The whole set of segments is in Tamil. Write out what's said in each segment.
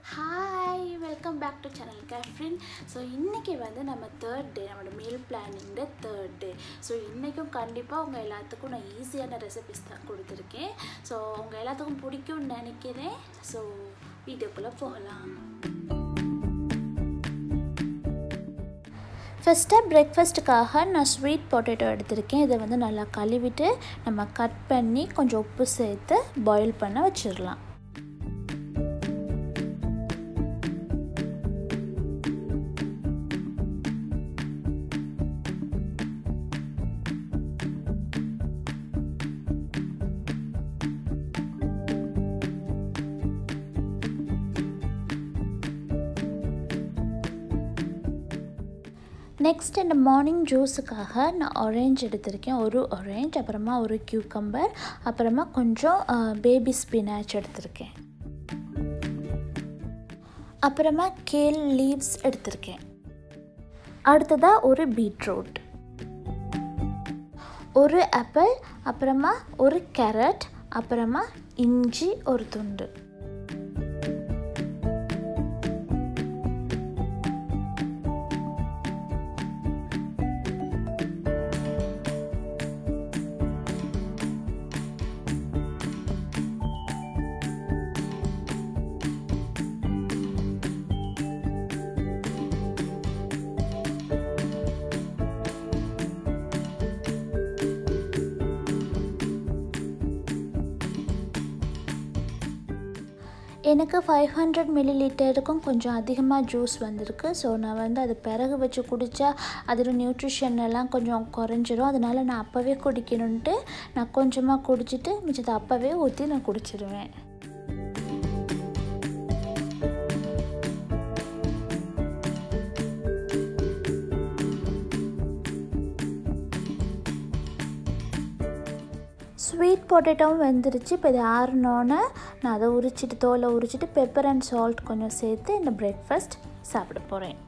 hi welcome back to channel கேஃப்ரின் ஸோ இன்றைக்கி வந்து நம்ம தேர்ட் டே நம்மளோட மீல் பிளானிங்கிற தேர்ட் டே ஸோ இன்றைக்கும் கண்டிப்பாக உங்கள் எல்லாத்துக்கும் நான் ஈஸியான ரெசிபிஸ் தான் கொடுத்துருக்கேன் ஸோ உங்கள் எல்லாத்துக்கும் பிடிக்கும்னு நினைக்கிறேன் ஸோ வீடியோக்குள்ளே போகலாம் ஃபஸ்ட்டாக பிரேக்ஃபாஸ்ட்டுக்காக நான் ஸ்வீட் பொட்டேட்டோ எடுத்திருக்கேன் இதை வந்து நல்லா கழுவிட்டு நம்ம கட் பண்ணி கொஞ்சம் உப்பு சேர்த்து பாயில் பண்ண வச்சிடலாம் நெக்ஸ்ட் இந்த மார்னிங் ஜூஸுக்காக நான் ஆரேஞ்ச் எடுத்திருக்கேன் ஒரு ஆரேஞ்ச் அப்புறமா ஒரு கியூக்கம்பர் அப்புறமா கொஞ்சம் பேபி ஸ்பினாச் எடுத்திருக்கேன் அப்புறமா கேல் லீவ்ஸ் எடுத்திருக்கேன் அடுத்ததாக ஒரு பீட்ரூட் ஒரு ஆப்பிள் அப்புறமா ஒரு கேரட் அப்புறமா இஞ்சி ஒரு துண்டு எனக்கு ஃபைவ் ஹண்ட்ரட் மில்லி லிட்டருக்கும் கொஞ்சம் அதிகமாக ஜூஸ் வந்திருக்கு ஸோ நான் வந்து அது பிறகு வச்சு குடித்தா அதோட நியூட்ரிஷன் எல்லாம் கொஞ்சம் குறைஞ்சிரும் அதனால் நான் அப்போவே குடிக்கணுன்ட்டு நான் கொஞ்சமாக குடிச்சிட்டு மிச்சத்தை அப்போவே ஊற்றி நான் குடிச்சிடுவேன் ஸ்வீட் பொட்டேட்டோவும் வெந்துருச்சு இப்போ இது ஆறினோன்னே நான் அதை உரிச்சிட்டு தோலை உரிச்சிட்டு பெப்பர் அண்ட் சால்ட் கொஞ்சம் சேர்த்து இந்த பிரேக்ஃபாஸ்ட் சாப்பிட போகிறேன்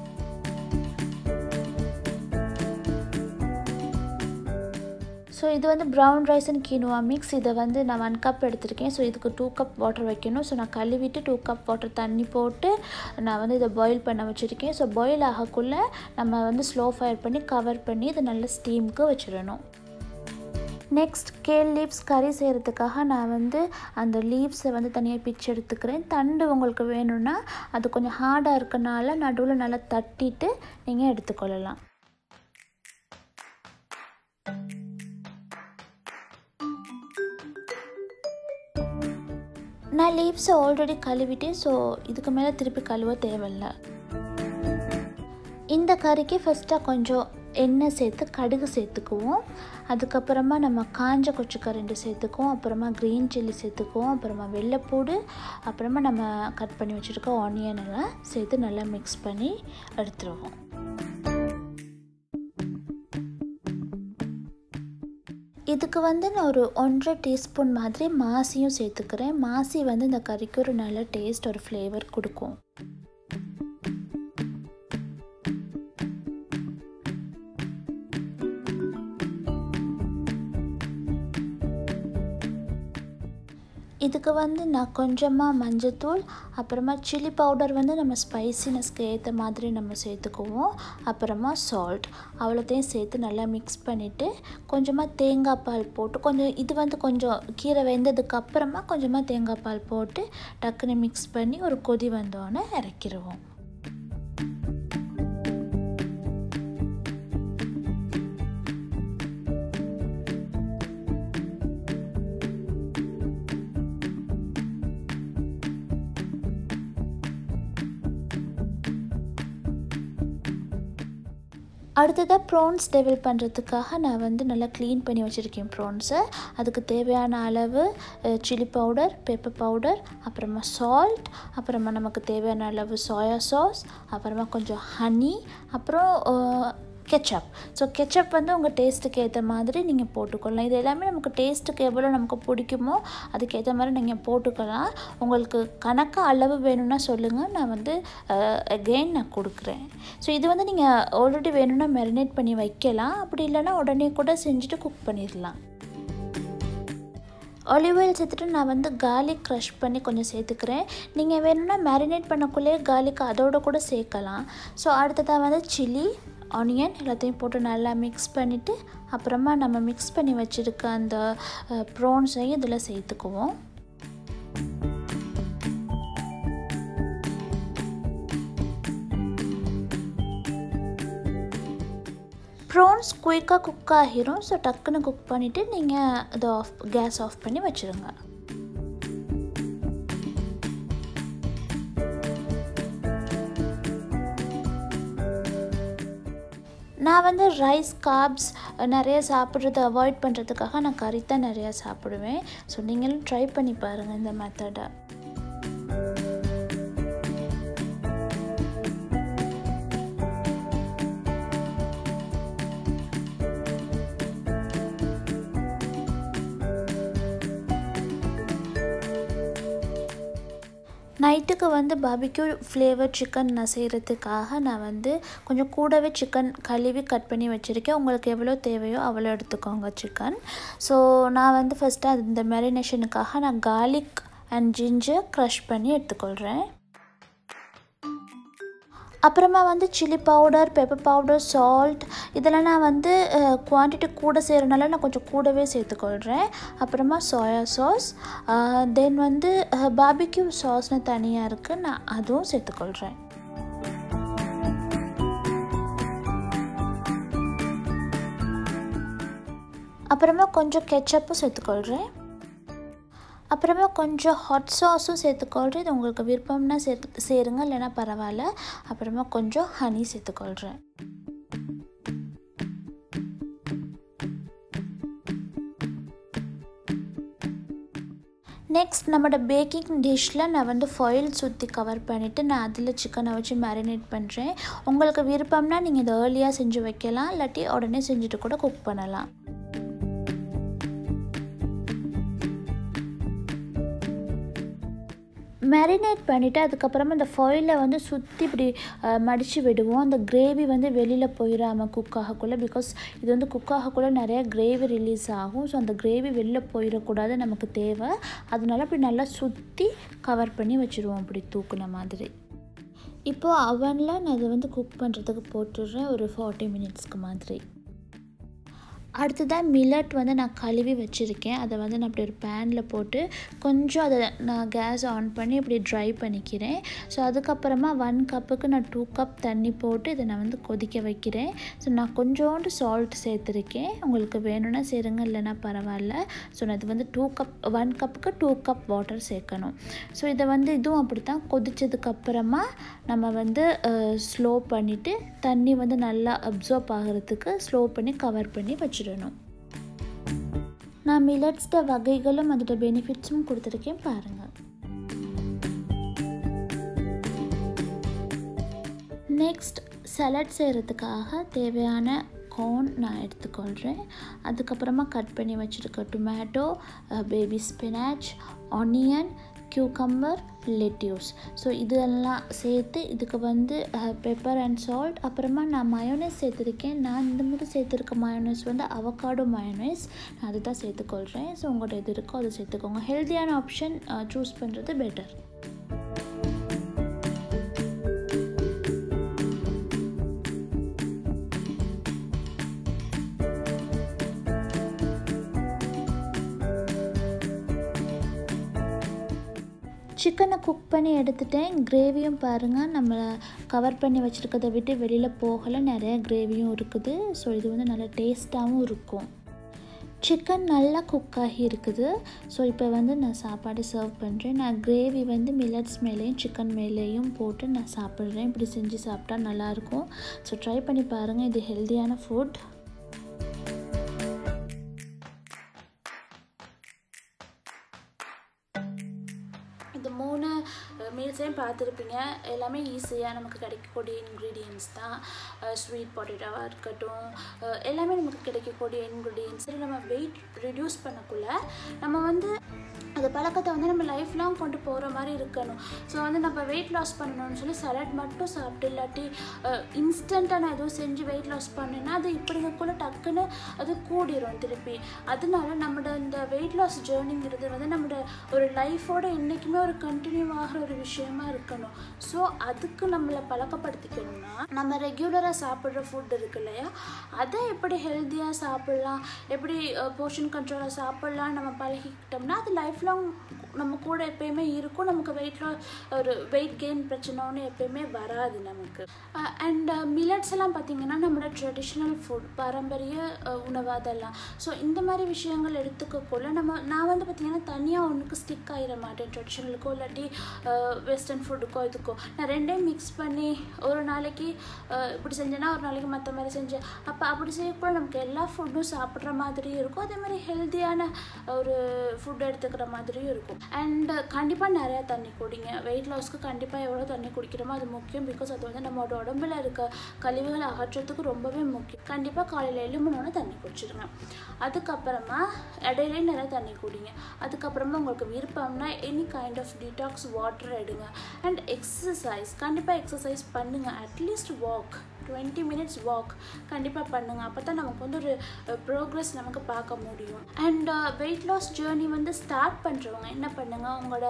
ஸோ இது வந்து brown rice and quinoa mix இதை வந்து நான் ஒன் கப் எடுத்திருக்கேன் ஸோ இதுக்கு டூ கப் வாட்டர் வைக்கணும் ஸோ நான் கழுவிட்டு டூ கப் வாட்டர் தண்ணி போட்டு நான் வந்து இதை பாயில் பண்ண வச்சுருக்கேன் ஸோ பாயில் ஆகக்குள்ளே நம்ம வந்து ஸ்லோ ஃபயர் பண்ணி கவர் பண்ணி இதை நல்ல ஸ்டீமுக்கு வச்சிடணும் நெக்ஸ்ட் கேல் லீவ்ஸ் கறி செய்கிறதுக்காக நான் வந்து அந்த லீவ்ஸை வந்து தனியாக பிச்சு எடுத்துக்கிறேன் தண்டு உங்களுக்கு வேணும்னா அது கொஞ்சம் ஹார்டாக இருக்கனால நடுவில் நல்லா தட்டிட்டு நீங்கள் எடுத்துக்கொள்ளலாம் நான் லீவ்ஸை ஆல்ரெடி கழுவிட்டேன் ஸோ இதுக்கு மேலே திருப்பி கழுவ தேவையில்லை இந்த கறிக்கு ஃபஸ்ட்டாக கொஞ்சம் எண்ணெய் சேர்த்து கடுகு சேர்த்துக்குவோம் அதுக்கப்புறமா நம்ம காஞ்ச கொச்சுக்கரண்டி சேர்த்துக்குவோம் அப்புறமா க்ரீன் சில்லி சேர்த்துக்குவோம் அப்புறமா வெள்ளைப்பூடு அப்புறமா நம்ம கட் பண்ணி வச்சுருக்க ஆனியன் எல்லாம் சேர்த்து நல்லா மிக்ஸ் பண்ணி எடுத்துருவோம் இதுக்கு வந்து நான் ஒரு ஒன்றரை டீஸ்பூன் மாதிரி மாசியும் சேர்த்துக்கிறேன் மாசி வந்து இந்த கறிக்கு ஒரு நல்ல டேஸ்ட் ஒரு ஃப்ளேவர் கொடுக்கும் இதுக்கு வந்து நான் கொஞ்சமாக மஞ்சத்தூள் அப்புறமா சில்லி பவுடர் வந்து நம்ம ஸ்பைசினஸ்க்கு ஏற்ற மாதிரி நம்ம சேர்த்துக்குவோம் அப்புறமா சால்ட் அவ்வளோத்தையும் சேர்த்து நல்லா மிக்ஸ் பண்ணிவிட்டு கொஞ்சமாக தேங்காய் பால் போட்டு கொஞ்சம் இது வந்து கொஞ்சம் கீரை வெந்ததுக்கு அப்புறமா கொஞ்சமாக தேங்காய் பால் போட்டு டக்குன்னு மிக்ஸ் பண்ணி ஒரு கொதி வந்தோடனே இறக்கிடுவோம் அடுத்ததாக ப்ரான்ஸ் டெவல் பண்ணுறதுக்காக நான் வந்து நல்லா க்ளீன் பண்ணி வச்சுருக்கேன் ப்ரான்ஸை அதுக்கு தேவையான அளவு சில்லி பவுடர் பெப்பர் பவுடர் அப்புறமா சால்ட் அப்புறமா நமக்கு தேவையான அளவு சோயா சாஸ் அப்புறமா கொஞ்சம் ஹனி அப்புறம் கெச்சப் ஸோ கெச்சப் வந்து உங்கள் டேஸ்ட்டுக்கு ஏற்ற மாதிரி நீங்கள் போட்டுக்கொள்ளலாம் இது எல்லாமே நமக்கு டேஸ்ட்டுக்கு எவ்வளோ நமக்கு பிடிக்குமோ அதுக்கேற்ற மாதிரி நீங்கள் போட்டுக்கலாம் உங்களுக்கு கணக்காக அளவு வேணும்னா சொல்லுங்கள் நான் வந்து அகெயின் நான் கொடுக்குறேன் ஸோ இது வந்து நீங்கள் ஆல்ரெடி வேணும்னா மேரினேட் பண்ணி வைக்கலாம் அப்படி இல்லைன்னா உடனே கூட செஞ்சுட்டு குக் பண்ணிடலாம் ஆலிவ் ஆயில் சேர்த்துட்டு நான் வந்து கார்லிக் க்ரஷ் பண்ணி கொஞ்சம் சேர்த்துக்கிறேன் நீங்கள் வேணும்னா மேரினேட் பண்ணக்குள்ளே கார்லிக் அதோட கூட சேர்க்கலாம் ஸோ அடுத்ததாக வந்து சில்லி ஆனியன் எல்லாத்தையும் போட்டு நல்லா மிக்ஸ் பண்ணிவிட்டு அப்புறமா நம்ம மிக்ஸ் பண்ணி வச்சுருக்க அந்த ப்ரான்ஸையும் இதில் சேர்த்துக்குவோம் ப்ரான்ஸ் குயிக்காக குக் ஆகிரும் ஸோ டக்குன்னு குக் பண்ணிவிட்டு நீங்கள் அதை ஆஃப் கேஸ் ஆஃப் பண்ணி வச்சுருங்க நான் வந்து ரைஸ் காப்ஸ் நிறைய சாப்பிட்றத அவாய்ட் பண்ணுறதுக்காக நான் கறி தான் நிறையா சாப்பிடுவேன் ஸோ நீங்களும் ட்ரை பண்ணி பாருங்கள் இந்த மெத்தடை நைட்டுக்கு வந்து பாபிக்யூ ஃப்ளேவர் சிக்கன் நான் செய்கிறதுக்காக நான் வந்து கொஞ்சம் கூடவே சிக்கன் கழுவி கட் பண்ணி வச்சுருக்கேன் உங்களுக்கு எவ்வளோ தேவையோ அவ்வளோ எடுத்துக்கோங்க சிக்கன் ஸோ நான் வந்து ஃபஸ்ட்டு அது இந்த மேரினேஷனுக்காக நான் கார்லிக் அண்ட் ஜிஞ்சர் க்ரஷ் பண்ணி எடுத்துக்கொள்கிறேன் அப்புறமா வந்து chilli powder pepper powder salt இதெல்லாம் நான் வந்து குவான்டிட்டி கூட செய்கிறனால நான் கொஞ்சம் கூடவே சேர்த்துக்கொள்கிறேன் அப்புறமா சோயா சாஸ் தென் வந்து பாபிக்யூ சாஸ்னு தனியாக இருக்குது நான் அதுவும் சேர்த்துக்கொள்கிறேன் அப்புறமா கொஞ்சம் கெச்சப்பும் சேர்த்துக்கொள்கிறேன் அப்புறமா கொஞ்சம் ஹாட் சாஸும் சேர்த்துக்கொள்கிறேன் இது உங்களுக்கு விருப்பம்னா சேர்த்து சேருங்க இல்லைனா பரவாயில்ல அப்புறமா கொஞ்சம் ஹனி சேர்த்துக்கொள்கிறேன் நெக்ஸ்ட் நம்மளோட பேக்கிங் டிஷ்ஷில் நான் வந்து ஃபாயில் சுற்றி கவர் பண்ணிவிட்டு நான் அதில் சிக்கனை வச்சு மேரினேட் பண்ணுறேன் உங்களுக்கு விருப்பம்னா நீங்கள் இதை ஏர்லியாக செஞ்சு வைக்கலாம் இல்லாட்டி உடனே செஞ்சுட்டு கூட குக் பண்ணலாம் மேரினேட் பண்ணிவிட்டு அதுக்கப்புறமா இந்த ஃபாயிலை வந்து சுற்றி இப்படி மடித்து விடுவோம் அந்த கிரேவி வந்து வெளியில் போயிடாமல் குக் ஆகக்குள்ளே பிகாஸ் இது வந்து குக் ஆகக்குள்ளே நிறைய கிரேவி ரிலீஸ் ஆகும் ஸோ அந்த கிரேவி வெளியில் போயிடக்கூடாது நமக்கு தேவை அதனால அப்படி நல்லா சுற்றி கவர் பண்ணி வச்சுருவோம் அப்படி தூக்குன மாதிரி இப்போது அவனில் நான் இதை வந்து குக் பண்ணுறதுக்கு போட்டுடுறேன் ஒரு ஃபார்ட்டி மினிட்ஸ்க்கு மாதிரி அடுத்ததாக மில்லட் வந்து நான் கழுவி வச்சுருக்கேன் அதை வந்து நான் அப்படி ஒரு பேனில் போட்டு கொஞ்சம் அதை நான் கேஸ் ஆன் பண்ணி இப்படி ட்ரை பண்ணிக்கிறேன் ஸோ அதுக்கப்புறமா ஒன் கப்புக்கு நான் டூ கப் தண்ணி போட்டு இதை நான் வந்து கொதிக்க வைக்கிறேன் ஸோ நான் கொஞ்சோண்டு சால்ட் சேர்த்துருக்கேன் உங்களுக்கு வேணும்னா சேருங்க இல்லைன்னா பரவாயில்ல ஸோ நான் இது வந்து டூ கப் ஒன் கப்புக்கு டூ கப் வாட்டர் சேர்க்கணும் ஸோ இதை வந்து இதுவும் அப்படி தான் கொதித்ததுக்கப்புறமா நம்ம வந்து ஸ்லோ பண்ணிவிட்டு தண்ணி வந்து நல்லா அப்சர்வ் ஆகிறதுக்கு ஸ்லோ பண்ணி கவர் பண்ணி வச்சிடணும் நான் மில்லட்ஸ்ட வகைகளும் அதோட பெனிஃபிட்ஸும் கொடுத்துருக்கேன் பாருங்கள் நெக்ஸ்ட் சலட் செய்கிறதுக்காக தேவையான கார்ன் நான் எடுத்துக்கொள்கிறேன் அதுக்கப்புறமா கட் பண்ணி வச்சுருக்க tomato baby spinach onion cucumber lettuce so இதெல்லாம் சேர்த்து இதுக்கு வந்து பெப்பர் அண்ட் சால்ட் அப்புறமா நான் மயோனைஸ் சேர்த்துருக்கேன் நான் இந்த முறை சேர்த்துருக்க மயோனைஸ் வந்து அவகாடோ மயோனைஸ் நான் அதுதான் சேர்த்துக்கொள்கிறேன் ஸோ உங்கள்கிட்ட எது இருக்கோ அதை சேர்த்துக்கோங்க ஹெல்த்தியான ஆப்ஷன் சூஸ் பண்ணுறது பெட்டர் சிக்கனை குக் பண்ணி எடுத்துட்டேன் கிரேவியும் பாருங்கள் நம்ம கவர் பண்ணி வச்சுருக்கதை விட்டு வெளியில் போகலை நிறைய கிரேவியும் இருக்குது ஸோ இது வந்து நல்லா டேஸ்ட்டாகவும் இருக்கும் சிக்கன் நல்லா குக் ஆகி இருக்குது ஸோ இப்போ வந்து நான் சாப்பாடு சர்வ் பண்ணுறேன் நான் கிரேவி வந்து மில்லட்ஸ் மேலேயும் சிக்கன் மேலேயும் போட்டு நான் சாப்பிட்றேன் இப்படி செஞ்சு சாப்பிட்டா நல்லாயிருக்கும் ஸோ ட்ரை பண்ணி பாருங்கள் இது ஹெல்த்தியான ஃபுட் இந்த மூணு மீல்ஸையும் பார்த்துருப்பீங்க எல்லாமே ஈஸியாக நமக்கு கிடைக்கக்கூடிய இன்க்ரீடியன்ஸ் தான் ஸ்வீட் பொட்டேட்டோவாக இருக்கட்டும் எல்லாமே நமக்கு கிடைக்கக்கூடிய இன்க்ரீடியன்ஸ் நம்ம வெயிட் ரிடியூஸ் பண்ணக்குள்ள நம்ம வந்து அந்த பழக்கத்தை வந்து நம்ம லைஃப் லாங் கொண்டு போகிற மாதிரி இருக்கணும் ஸோ வந்து நம்ம வெயிட் லாஸ் பண்ணணும்னு சொல்லி சலாட் மட்டும் சாப்பிட்டு இல்லாட்டி இன்ஸ்டண்ட்டாக நான் எதுவும் செஞ்சு வெயிட் லாஸ் பண்ணேன்னா அது இப்படிங்கக்குள்ள டக்குன்னு அது கூடிரும் திருப்பி அதனால நம்மளோட இந்த வெயிட் லாஸ் ஜேர்னிங்கிறது வந்து நம்மளோட ஒரு லைஃபோட என்றைக்குமே ஒரு கண்டினியூ ஆகிற ஒரு விஷயமா இருக்கணும் ஸோ அதுக்கு நம்மளை பழக்கப்படுத்திக்கணும்னா நம்ம ரெகுலராக சாப்பிட்ற ஃபுட் இருக்கு இல்லையா அதை எப்படி ஹெல்த்தியாக சாப்பிட்லாம் எப்படி போர்ஷன் கண்ட்ரோலாக சாப்பிட்லாம் நம்ம பழகிக்கிட்டோம்னா அது லைஃப் லாங் நம்ம கூட எப்பயுமே இருக்கும் நமக்கு வெயிட் லாஸ் ஒரு வெயிட் கெயின் பிரச்சனை ஒன்று எப்பயுமே வராது நமக்கு அண்ட் மில்லட்ஸ் எல்லாம் பார்த்திங்கன்னா நம்மளோட ட்ரெடிஷ்னல் ஃபுட் பாரம்பரிய அஹ், உணவு அதெல்லாம் ஸோ இந்த மாதிரி விஷயங்கள் எடுத்துக்கக்குள்ள நம்ம நான் வந்து பார்த்திங்கன்னா தனியாக ஒன்றுக்கு ஸ்டிக் ஆகிட மாட்டேன் ட்ரெடிஷ்னலுக்கோ இல்லாட்டி வெஸ்டர்ன் ஃபுட்டுக்கோ இதுக்கோ நான் ரெண்டையும் மிக்ஸ் பண்ணி ஒரு நாளைக்கு அஹ், இப்படி செஞ்சேன்னா ஒரு நாளைக்கு மற்ற மாதிரி செஞ்சேன் அப்போ அப்படி செய்யக்கூட நமக்கு எல்லா ஃபுட்டும் சாப்பிட்ற மாதிரியும் இருக்கும் அதே மாதிரி ஹெல்த்தியான ஒரு ஃபுட் எடுத்துக்கிற மாதிரியும் இருக்கும் அண்ட் கண்டிப்பாக நிறையா தண்ணி குடிங்க வெயிட் லாஸ்க்கு கண்டிப்பாக எவ்வளோ தண்ணி குடிக்கிறோமோ அது முக்கியம் பிகாஸ் அது வந்து நம்மளோட உடம்புல இருக்க கழிவுகளை அகற்றத்துக்கு ரொம்பவே முக்கியம் கண்டிப்பாக காலையில் எழும்புனோன்னு தண்ணி குடிச்சிடுங்க அதுக்கப்புறமா இடையிலே நிறைய தண்ணி குடிங்க அதுக்கப்புறமா உங்களுக்கு விருப்பம்னா any kind of detox water எடுங்க அண்ட் எக்ஸசைஸ் கண்டிப்பாக எக்ஸசைஸ் பண்ணுங்கள் at least walk twenty minutes walk கண்டிப்பாக பண்ணுங்கள் அப்போ தான் நமக்கு வந்து ஒரு ப்ரோக்ரஸ் நமக்கு பார்க்க முடியும் அண்ட் வெயிட் லாஸ் ஜேர்னி வந்து ஸ்டார்ட் பண்ணுறவங்க என்ன பண்ணுங்கள் உங்களோட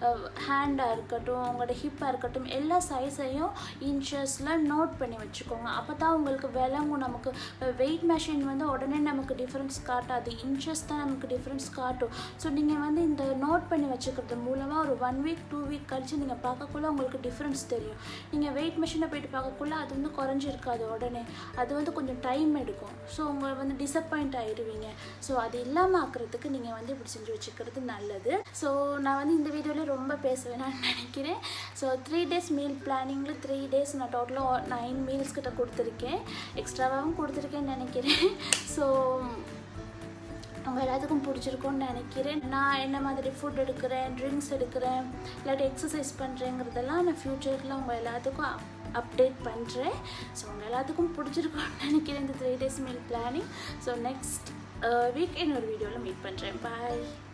ஹேண்டாக இருக்கட்டும் உங்களோட ஹிப்பாக இருக்கட்டும் எல்லா சைஸையும் இன்ச்சஸில் நோட் பண்ணி வச்சுக்கோங்க அப்போ தான் உங்களுக்கு விளங்கும் நமக்கு வெயிட் மெஷின் வந்து உடனே நமக்கு டிஃப்ரென்ஸ் காட்டாது இன்ச்சஸ் தான் நமக்கு டிஃப்ரென்ஸ் காட்டும் ஸோ நீங்கள் வந்து இந்த நோட் பண்ணி வச்சுக்கிறது மூலமாக ஒரு ஒன் வீக் டூ வீக் கழிச்சு நீங்கள் பார்க்கக்குள்ள உங்களுக்கு டிஃப்ரென்ஸ் தெரியும் நீங்கள் வெயிட் மிஷினை போயிட்டு பார்க்கக்குள்ள அது வந்து குறைஞ்சிருக்காது உடனே அது வந்து கொஞ்சம் டைம் எடுக்கும் ஸோ உங்களை வந்து டிசப்பாயிண்ட் ஆயிடுவீங்க ஸோ அது இல்லாமல் ஆக்குறதுக்கு நீங்கள் வந்து இப்படி செஞ்சு வச்சுக்கிறது நல்லது ஸோ நான் வந்து இந்த வீடியோவில் ரொம்ப பேச வேணாம்னு நினைக்கிறேன் ஸோ த்ரீ டேஸ் மீல் பிளானிங்கில் த்ரீ டேஸ் நான் டோட்டலாக நைன் மீல்ஸ் கிட்ட கொடுத்துருக்கேன் எக்ஸ்ட்ராவாகவும் கொடுத்துருக்கேன்னு நினைக்கிறேன் ஸோ அவங்க எல்லாத்துக்கும் பிடிச்சிருக்கும்னு நினைக்கிறேன் நான் என்ன மாதிரி ஃபுட் எடுக்கிறேன் ட்ரிங்க்ஸ் எடுக்கிறேன் இல்லாட்டி எக்ஸசைஸ் பண்ணுறேங்கிறதெல்லாம் நான் ஃப்யூச்சரில் அவங்க எல்லாத்துக்கும் அப்டேட் பண்ணுறேன் ஸோ உங்கள் எல்லாத்துக்கும் பிடிச்சிருக்கும்னு நினைக்கிறேன் இந்த three days meal planning so next week இன்னொரு வீடியோவில் மீட் பண்ணுறேன் பாய்